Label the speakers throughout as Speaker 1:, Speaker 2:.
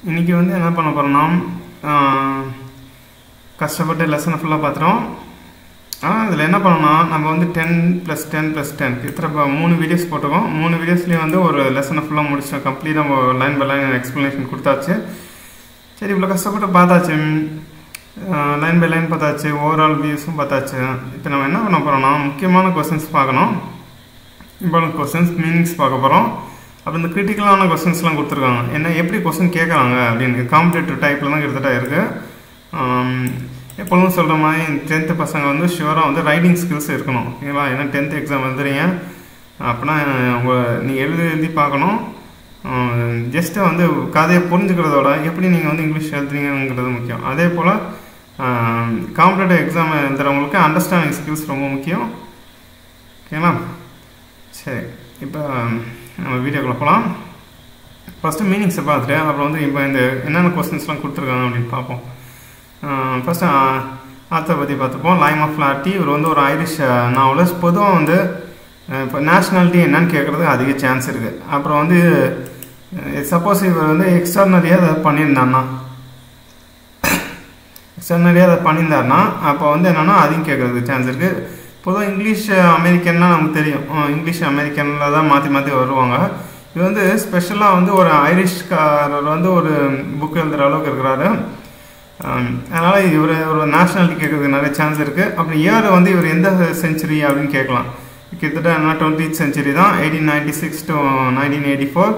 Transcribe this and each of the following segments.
Speaker 1: இன்றைக்கி வந்து என்ன பண்ண போகிறோம்னா கஷ்டப்பட்டு லெசனை ஃபுல்லாக பார்த்துட்டோம் ஆனால் இதில் என்ன பண்ணோம்னா நம்ம வந்து ten plus ten plus ten கிட்டத்தட்ட மூணு வீடியோஸ் போட்டிருக்கோம் மூணு வீடியோஸ்லேயே வந்து ஒரு லெசனை ஃபுல்லாக முடிச்சிட்டோம் கம்ப்ளீட்டாக நம்ம லைன் பை லைன் எக்ஸ்ப்ளனேஷன் கொடுத்தாச்சு சரி இவ்வளோ கஷ்டப்பட்டு பார்த்தாச்சு லைன் பை லைன் பார்த்தாச்சு ஓவரால் வியூஸும் பார்த்தாச்சு இப்போ நம்ம என்ன பண்ண போகிறோம்னா முக்கியமான கொஸ்டின்ஸ் பார்க்கணும் இம்பார்ட்டன்ட் கொஸ்டின்ஸ் மீனிங்ஸ் பார்க்க போகிறோம் அப்போ இந்த கிரிட்டிக்கலான கொஸ்டின்ஸ்லாம் கொடுத்துருக்காங்க என்ன எப்படி கொஸ்டின் கேட்குறாங்க அப்படின்னு காம்படேட்டிவ் டைப்பில் தான் கிட்டத்தட்ட இருக்குது எப்பொழுதும் சொல்கிற மாதிரி டென்த்து பசங்க வந்து ஷுவராக வந்து ரைட்டிங் ஸ்கில்ஸ் இருக்கணும் ஓகேங்களா ஏன்னா டென்த்து எக்ஸாம் எழுதுறீங்க அப்படின்னா உங்கள் நீங்கள் எழுதி எழுதி பார்க்கணும் ஜஸ்ட்டு வந்து கதையை புரிஞ்சுக்கிறதோட எப்படி நீங்கள் வந்து இங்கிலீஷ் எழுதுறீங்கிறது முக்கியம் அதே போல் காம்படேட்டிவ் எக்ஸாம் எழுதுறவங்களுக்கு அண்டர்ஸ்டாண்டிங் ஸ்கில்ஸ் ரொம்ப முக்கியம் ஓகேங்களா சரி இப்போ நம்ம வீடியோக்குள்ள போகலாம் ஃபஸ்ட்டு மீனிங்ஸை பார்த்துட்டு அப்புறம் வந்து இப்போ இந்த என்னென்ன கொஸ்டின்ஸ்லாம் கொடுத்துருக்காங்க அப்படின்னு பார்ப்போம் ஃபஸ்ட்டு ஆத்தரை பற்றி பார்த்துப்போம் லைம் ஆஃப் லாட்டி இவர் வந்து ஒரு ஐரிஷ் நாவலர்ஸ் பொதுவாக வந்து இப்போ நேஷ்னாலிட்டி என்னன்னு கேட்குறது அதிக சான்ஸ் இருக்குது அப்புறம் வந்து சப்போஸ் இவர் வந்து எக்ஸ்டர்னரியாக அதை பண்ணியிருந்தாருன்னா எக்ஸ்டர்னரியாக அதை பண்ணியிருந்தாருன்னா அப்போ வந்து என்னென்னா அதையும் கேட்குறதுக்கு சான்ஸ் இருக்குது பொதுவாக இங்கிலீஷ் அமெரிக்கன்னா நமக்கு தெரியும் இங்கிலீஷ் அமெரிக்கனில் தான் மாற்றி மாற்றி வருவாங்க இது வந்து ஸ்பெஷலாக வந்து ஒரு ஐரிஷ்காரர் வந்து ஒரு புக் எழுதுகிற அளவுக்கு இருக்கிறாரு அதனால் இவர் ஒரு நேஷ்னாலிட்டி கேட்குறதுக்கு நிறைய சான்ஸ் இருக்குது அப்புறம் இயர் வந்து இவர் எந்த செஞ்சுரி அப்படின்னு கேட்கலாம் கிட்டத்தட்ட என்ன டுவெண்ட்டி செஞ்சுரி தான் eighteen ninety six to nineteen eighty four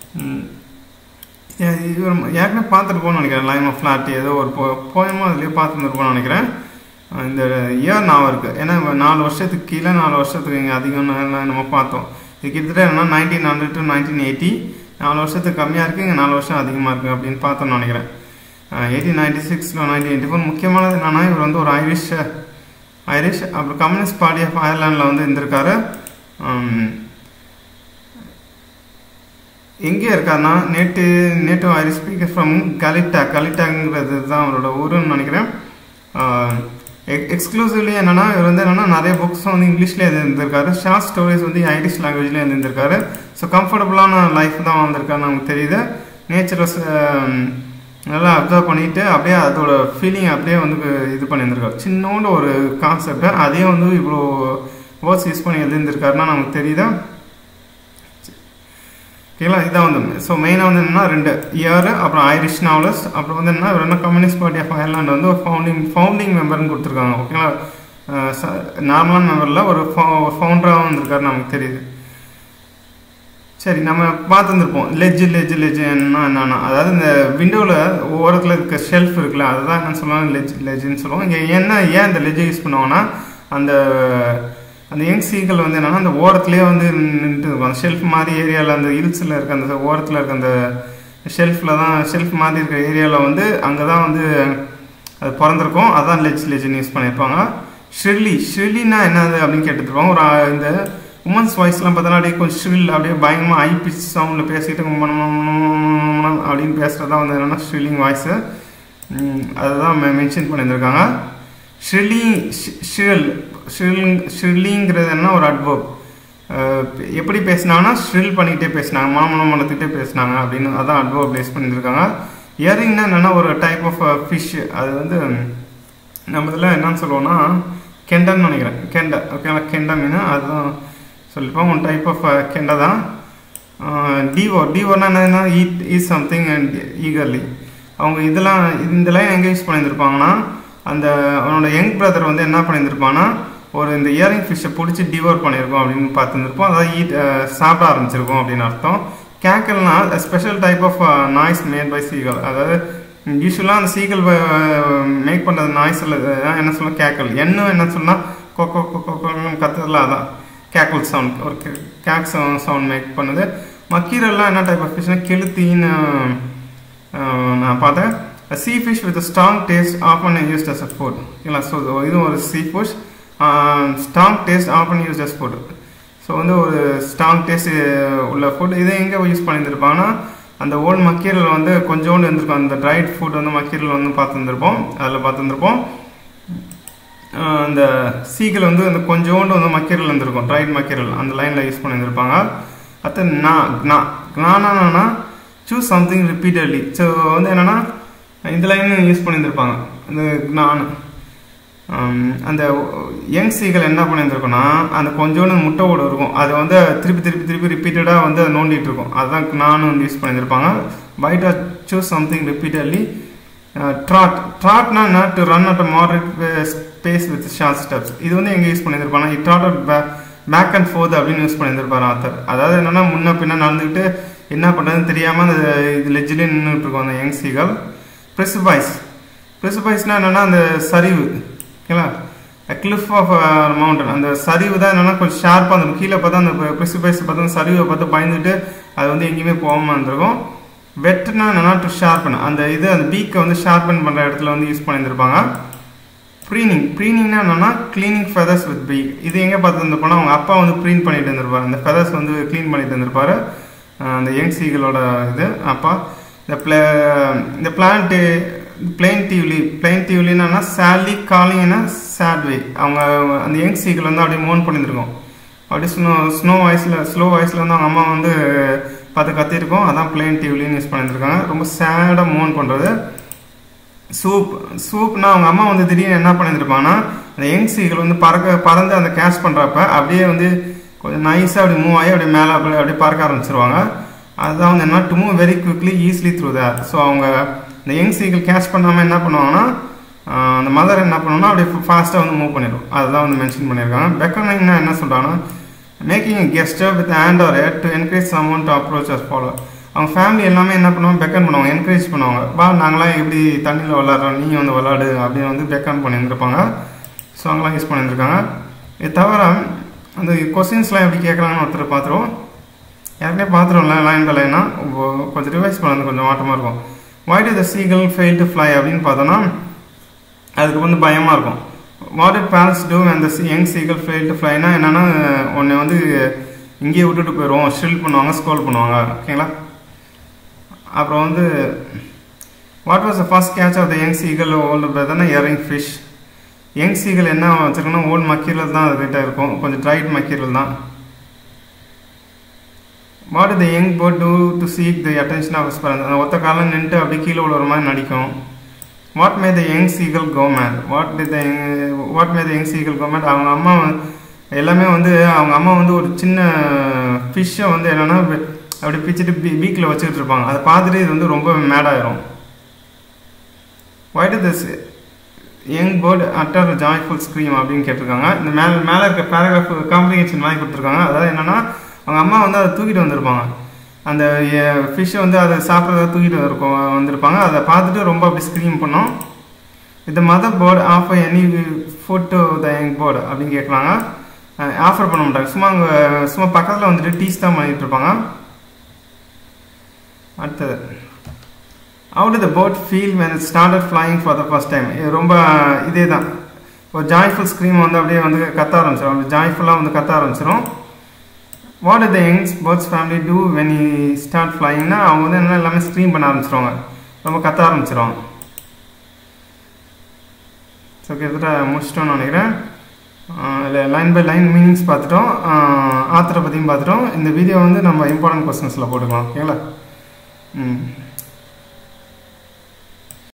Speaker 1: இவர் ஏற்கனவே பார்த்துருப்போம்னு நினைக்கிறேன் லைம் ஆஃப் ஃப்ளாட் ஏதோ ஒரு போ போயமோ அதுலேயே பார்த்துருப்போம்னு நினைக்கிறேன் இந்த இயர் நான் இருக்குது ஏன்னா நாலு வருஷத்துக்கு கீழே நாலு வருஷத்துக்கு இங்கே அதிகம் நம்ம பார்த்தோம் இது கிட்டத்தட்ட என்ன nineteen hundred to nineteen eighty நாலு வருஷத்துக்கு கம்மியாக இருக்குது இங்கே நாலு வருஷம் அதிகமாக இருக்குது அப்படின்னு பார்த்தோம்னு நினைக்கிறேன் eighteen ninety six nineteen eighty four முக்கியமானது என்னென்னா இவர் வந்து ஒரு ஐரிஷ் ஐரிஷ் அப்புறம் கம்யூனிஸ்ட் பார்ட்டி ஆஃப் அயர்லாண்டில் வந்து இருந்திருக்காரு எங்கே இருக்காருன்னா நேட்டு நேட்டிவ் ஐரிஷ் ஸ்பீக்கர் ஃப்ரம் கலிட்டா கலிட்டாங்கிறது தான் அவரோட ஊருன்னு நினைக்கிறேன் எக்ஸ்க்ளூசிவ்லி என்னன்னா இவர் வந்து என்னன்னா நிறைய புக்ஸ் வந்து இங்கிலீஷ்லேயே எழுதியிருந்திருக்காரு ஷார்ட் ஸ்டோரிஸ் வந்து ஐரிஷ் லாங்குவேஜ்லேயே எழுதியிருந்திருக்காரு ஸோ கம்ஃபர்டபுளான லைஃப் தான் வந்திருக்காருன்னு நமக்கு தெரியுது நேச்சுரஸ் நல்லா அப்சர்வ் பண்ணிட்டு அப்படியே அதோட ஃபீலிங் அப்படியே வந்து இது பண்ணியிருந்திருக்காரு சின்னோண்டு ஒரு கான்செப்டை அதே வந்து இவ்வளோ வேர்ட்ஸ் யூஸ் பண்ணி எழுதியிருந்திருக்காருன்னா நமக்கு தெரியுதா ஓகேங்களா இதான் வந்து ஸோ மெயினாக வந்து என்னன்னா ரெண்டு இயர் அப்புறம் ஐரிஷ் நாவலர்ஸ் அப்புறம் வந்து என்ன இவர் என்ன கம்யூனிஸ்ட் பார்ட்டி ஆஃப் அயர்லாண்ட் வந்து ஒரு ஃபவுண்டிங் ஃபவுண்டிங் மெம்பர்னு கொடுத்துருக்காங்க ஓகேங்களா நார்மலான மெம்பரில் ஒரு ஃபவுண்டராக வந்திருக்காரு நமக்கு தெரியுது சரி நம்ம பார்த்துருந்துருப்போம் லெஜ் லெஜ் லெஜ் என்ன என்னன்னா அதாவது இந்த விண்டோவில் ஓரத்தில் இருக்க ஷெல்ஃப் இருக்குல்ல அதுதான் என்ன சொல்லுவாங்க லெஜ் லெஜ்ன்னு சொல்லுவோம் இங்கே என்ன ஏன் இந்த லெஜ்ஜை யூஸ் பண்ணுவாங்கன்னா அந்த அந்த யங் சீக்கள் வந்து என்னன்னா அந்த ஓரத்துலேயே வந்து நின்று இருக்கும் அந்த ஷெல்ஃப் மாதிரி ஏரியாவில் அந்த ஹில்ஸில் இருக்க அந்த ஓரத்தில் இருக்க அந்த ஷெல்ஃபில் தான் ஷெல்ஃப் மாதிரி இருக்க ஏரியாவில் வந்து அங்கே தான் வந்து அது பிறந்திருக்கும் அதான் லெஜ் லெஜ்னு யூஸ் பண்ணியிருப்பாங்க ஷ்ரில்லி ஷ்ரில்லினா என்னது அப்படின்னு கேட்டுருப்பாங்க ஒரு இந்த உமன்ஸ் வாய்ஸ்லாம் பார்த்தோன்னா அப்படியே கொஞ்சம் ஷ்ரில் அப்படியே பயங்கரமாக ஹை பிச் சவுண்டில் பேசிக்கிட்டு அப்படின்னு பேசுகிறது தான் வந்து என்னென்னா ஷ்ரில்லிங் வாய்ஸு அதுதான் மென்ஷன் பண்ணியிருந்திருக்காங்க ஷ்ரில்லிங் ஷ்ரில் ஷ்ரில் ஷ்ரில்லிங்கிறது என்ன ஒரு அட்வர்ப் எப்படி பேசினாங்கன்னா ஷ்ரில் பண்ணிக்கிட்டே பேசினாங்க மாமனம் மனத்துக்கிட்டே பேசினாங்க அப்படின்னு அதான் அட்வர்ப் பேஸ் பண்ணியிருக்காங்க இயரிங்னா என்னென்னா ஒரு டைப் ஆஃப் ஃபிஷ் அது வந்து நம்ம இதில் என்னன்னு சொல்லுவோம்னா கெண்டன்னு நினைக்கிறேன் கெண்டை ஓகேங்களா கெண்டை மீன் அதுதான் சொல்லிப்போம் ஒன் டைப் ஆஃப் கெண்டை தான் டிவோ டிவோனா என்னன்னா eat eat something and eagerly அவங்க இதெல்லாம் இந்த லைன் எங்கே யூஸ் பண்ணியிருந்திருப்பாங்கன்னா அந்த அவனோட யங் பிரதர் வந்து என்ன பண்ணியிருந்திருப்பான்னா ஒரு இந்த இயரிங் ஃபிஷ்ஷை பிடிச்சி டிவோர் பண்ணியிருக்கோம் அப்படின்னு பார்த்துருந்துருப்போம் அதாவது ஈட் சாப்பிட ஆரம்பிச்சிருக்கோம் அப்படின்னு அர்த்தம் கேக்கல்னா special type of noise made by seagull அதாவது யூஸ்வலாக அந்த சீகல் மேக் பண்ணுறது நாய்ஸில் என்ன சொல்ல கேக்கல் என்ன என்ன சொன்னால் கொக்கோ கொக்கோ கத்துறதுல அதான் கேக்கல் சவுண்ட் ஒரு கேக் சவுண்ட் சவுண்ட் மேக் பண்ணுது மக்கீரெல்லாம் என்ன டைப் ஆஃப் ஃபிஷ்னா கெளுத்தின்னு நான் பார்த்தேன் sea fish with strong taste often used as a food ஓகேங்களா ஸோ இதுவும் ஒரு sea fish strong taste often used as food so வந்து ஒரு ஸ்ட்ராங் டேஸ்ட் உள்ள ஃபுட் இதை எங்கே யூஸ் பண்ணியிருந்திருப்பாங்கன்னா அந்த ஓல்டு மக்கீரல் வந்து கொஞ்சோண்டு இருந்திருக்கும் அந்த ட்ரைட் ஃபுட் வந்து மக்கீரல் வந்து பார்த்துருந்துருப்போம் அதில் பார்த்துருந்துருப்போம் அந்த சீக்கிள் வந்து அந்த கொஞ்சோண்டு வந்து மக்கீரல் இருந்திருக்கும் ட்ரைட் மக்கீரல் அந்த லைனில் யூஸ் பண்ணியிருந்திருப்பாங்க அடுத்து நா க்னா க்னானா சூஸ் சம்திங் ரிப்பீட்டட்லி ஸோ வந்து என்னென்னா இந்த லைன் யூஸ் பண்ணியிருந்திருப்பாங்க அந்த நான் அந்த யங் சீகள் என்ன பண்ணியிருந்திருக்கோன்னா அந்த கொஞ்சோண்டு முட்டை ஓடு இருக்கும் அதை வந்து திருப்பி திருப்பி திருப்பி ரிப்பீட்டடாக வந்து அதை நோண்டிட்டு இருக்கும் அதுதான் நானும் வந்து யூஸ் பண்ணியிருப்பாங்க bite or chews something repeatedly trot ட்ராட்னா என்ன to run at moderate space with short steps இது வந்து எங்கே யூஸ் பண்ணியிருப்பாங்க it trot at back and forth அப்படின்னு யூஸ் பண்ணியிருப்பாரு ஆத்தர் அதாவது என்னன்னா முன்ன பின்ன நடந்துக்கிட்டு என்ன பண்ணுறதுன்னு தெரியாமல் அந்த இது லெஜ்லேயே நின்றுட்டு இருக்கும் அந்த யங் சீகள் ப்ரெசிபைஸ் ப்ரெசிபைஸ்னால் என்னென்னா அந்த சரிவு ஓகேங்களா கிளிஃப் ஆஃப் மவுண்டன் அந்த சரிவு தான் என்னென்னா கொஞ்சம் ஷார்ப்பாக இருந்திருக்கும் கீழே பார்த்தா அந்த ப்ரெசிபைஸ் பார்த்தா சரிவை பார்த்து பயந்துட்டு அது வந்து எங்கேயுமே போகாமல் இருந்திருக்கும் வெட்னா என்னன்னா டு ஷார்பன் அந்த இது அந்த பீக்கை வந்து ஷார்பன் பண்ணுற இடத்துல வந்து யூஸ் பண்ணியிருந்திருப்பாங்க ப்ரீனிங் ப்ரீனிங்னா என்னன்னா க்ளீனிங் ஃபெதர்ஸ் வித் பீக் இது எங்கே பார்த்து இருந்திருப்போம்னா அவங்க அப்பா வந்து ப்ரீன் பண்ணிட்டு இருந்திருப்பாரு அந்த ஃபெதர்ஸ் வந்து க்ளீன் பண்ணிட்டு இருந்திருப்பாரு அந்த யங் சீகளோட இது அப்பா இந்த பிளே இந்த பிளான்ட்டு பிளெயின் டியூலி பிளெயின் டியூலின்னா சேலி காலிங்னா சேட்வே அவங்க அந்த யங் சீக்கிள் வந்து அப்படியே மோன் பண்ணியிருக்கோம் அப்படியே ஸ்னோ ஸ்னோ வாய்ஸில் ஸ்லோ வாய்ஸில் வந்து அவங்க அம்மா வந்து பார்த்து கத்திருக்கோம் அதான் பிளெயின் டியூலின்னு யூஸ் பண்ணியிருக்காங்க ரொம்ப சேடாக மோன் பண்ணுறது சூப் சூப்னா அவங்க அம்மா வந்து திடீர்னு என்ன பண்ணியிருப்பாங்கன்னா அந்த யங் சீக்கிள் வந்து பறக்க பறந்து அந்த கேட்ச் பண்ணுறப்ப அப்படியே வந்து கொஞ்சம் நைஸாக அப்படி மூவ் ஆகி அப்படியே மேலே அப்படி அப்படியே பறக்க ஆரம்பிச்சிருவாங்க அதுதான் வந்து என்ன to move very quickly easily through there so அவங்க இந்த யங் சீக்கிள் கேட்ச் பண்ணாமல் என்ன பண்ணுவாங்கன்னா அந்த மதர் என்ன பண்ணுவோம்னா அப்படியே ஃபாஸ்ட்டாக வந்து மூவ் பண்ணிடும் அதுதான் வந்து மென்ஷன் பண்ணியிருக்காங்க பெக்கனிங்னா என்ன சொல்கிறாங்கன்னா making gesture with hand or to encourage someone to approach as follow அவங்க ஃபேமிலி எல்லாமே என்ன பண்ணுவாங்க பெக்கன் பண்ணுவாங்க என்கரேஜ் பண்ணுவாங்க வா நாங்களாம் எப்படி தண்ணியில் விளாட்றோம் நீ வந்து விளாடு அப்படின்னு வந்து பெக்கன் பண்ணியிருந்திருப்பாங்க ஸோ அவங்களாம் யூஸ் பண்ணியிருக்காங்க இது தவிர அந்த கொஸ்டின்ஸ்லாம் எப்படி கேட்குறாங்கன்னு ஒருத்தர் பார்த்துருவோம் யாருக்கே பார்த்துருவோம்ல லைன் பை லைனா கொஞ்சம் ரிவைஸ் பண்ணது கொஞ்சம் மாட்டமாக இருக்கும் why to the seagull fail to fly அப்படின்னு பார்த்தோன்னா அதுக்கு வந்து பயமாக இருக்கும் வாட் இட் பேரண்ட்ஸ் டூ அந்த யங் சீகல் ஃபெயில் டு ஃப்ளைனா என்னென்னா உன்னை வந்து இங்கேயே விட்டுட்டு போயிடுவோம் ஷில் பண்ணுவாங்க ஸ்கோல் பண்ணுவாங்க ஓகேங்களா அப்புறம் வந்து what was the first catch of the young seagull old பிரதர்னா எரிங் ஃபிஷ் யங் சீகல் என்ன வச்சிருக்கோன்னா ஓல்டு மக்கீரல் தான் அதுக்கிட்ட இருக்கும் கொஞ்சம் ட்ரைட் மக்கீரல் தான் what the young bird do to seek the attention of his parents அந்த ஒத்த காலம் நின்றுட்டு அப்படியே கீழே விழுற மாதிரி நடிக்கும் what may the young seagull government what did the what may the young seagull government அவங்க அம்மா எல்லாமே வந்து அவங்க அம்மா வந்து ஒரு சின்ன ஃபிஷ்ஷை வந்து என்னென்னா அப்படி பிச்சுட்டு பீ பீக்கில் வச்சுக்கிட்டு இருப்பாங்க அதை பார்த்துட்டு இது வந்து ரொம்ப மேடாயிரும் why'd this young bird utter joyful scream அப்படின்னு கேட்டிருக்காங்க இந்த மேலே மேலே இருக்க பேராகிராஃப் காம்ப்ளிகேஷன் மாதிரி கொடுத்துருக்காங்க அதாவது என்னென்னா அவங்க அம்மா வந்து அதை தூக்கிட்டு வந்திருப்பாங்க அந்த ஃபிஷ்ஷை வந்து அதை சாப்பிட்றத தூக்கிட்டு இருக்கும் வந்திருப்பாங்க அதை பார்த்துட்டு ரொம்ப அப்படி ஸ்க்ரீம் பண்ணோம் இந்த mother bird offer any food to the young bird அப்படின்னு கேட்குறாங்க ஆஃபர் பண்ண மாட்டாங்க சும்மா அங்கே சும்மா பக்கத்தில் வந்துட்டு டீஸ் தான் பண்ணிகிட்டு இருப்பாங்க அடுத்தது how'd the bird feel when it started flying for the first time ரொம்ப இதே தான் ஒரு ஜாய்ஃபுல் ஸ்க்ரீம் வந்து அப்படியே வந்து கத்த ஆரம்பிச்சிடும் ஜாய்ஃபுல்லாக வந்து கத்த ஆரம்பிச்சிடும் what are the young's birds family do when you start ஃப்ளைங்னா அவங்க வந்து என்ன எல்லாமே ஸ்க்ரீம் பண்ண ஆரம்பிச்சிருவாங்க ரொம்ப கத்த ஆரம்பிச்சிருவாங்க ஸோ கிட்டத்தட்ட முடிச்சிட்டோம்னு நினைக்கிறேன் இல்லை லைன் பை லைன் மீனிங்ஸ் பார்த்துட்டோம் ஆத்தரை பற்றியும் பார்த்துட்டோம் இந்த வீடியோ வந்து நம்ம இம்பார்ட்டன்ட் கொஸ்டின்ஸில் போட்டுக்கலாம் ஓகேங்களா ம்